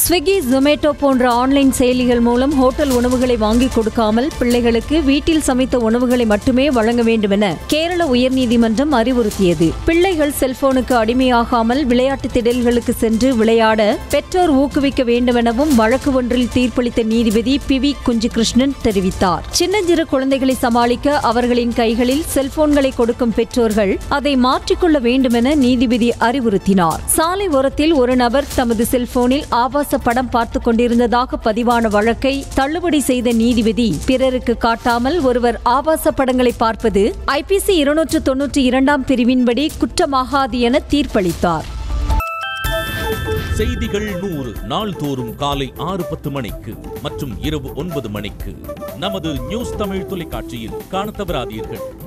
Swiggy Zomato போன்ற online செயலிகள் மூலம் ஹோட்டல் உணவுகளை வாங்கி கொடுக்காமல் பிள்ளைகளுக்கு வீட்டில் சமைத்த உணவுகளை மட்டுமே வழங்க வேண்டும் என கேரள உயர்நீதிமன்றம் அறிவுறுத்தியது பிள்ளைகள் செல்போனுக்கு அடிமையாகாமல் விளையாட்டு திடல்களுக்கு சென்று விளையாட பெற்றோர் ஊக்குவிக்க வேண்டும் எனவும் வழக்கு ஒன்றில் தீர்ப்பளித்த நீதிபதி பி வி குஞ்சிகிருஷ்ணன் தெரிவித்தார் சின்னஞ்சிறு குழந்தைகளை சமாளிக்க அவர்களின் கைகளில் செல்போன்களை கொடுக்கும் பெற்றோர்கள் அதை மாற்றிக்கொள்ள வேண்டும் என நீதிபதி அறிவுறுத்தினார் சாலை ஓரத்தில் ஒரு நபர் தமது செல்போனில் ஆபாச படம் பார்த்துக் கொண்டிருந்ததாக பதிவான வழக்கை தள்ளுபடி செய்த நீதிபதி பிறருக்கு காட்டாமல் ஒருவர் ஆபாச படங்களை பார்ப்பது ஐபிசி இருநூற்று தொன்னூற்றி இரண்டாம் பிரிவின்படி குற்றமாகாது என தீர்ப்பளித்தார் செய்திகள் நூறு நாள்தோறும் காலை ஆறு பத்து மணிக்கு மற்றும் இரவு ஒன்பது மணிக்கு நமது நியூஸ் தமிழ் தொலைக்காட்சியில் காணத் தவறாதீர்கள்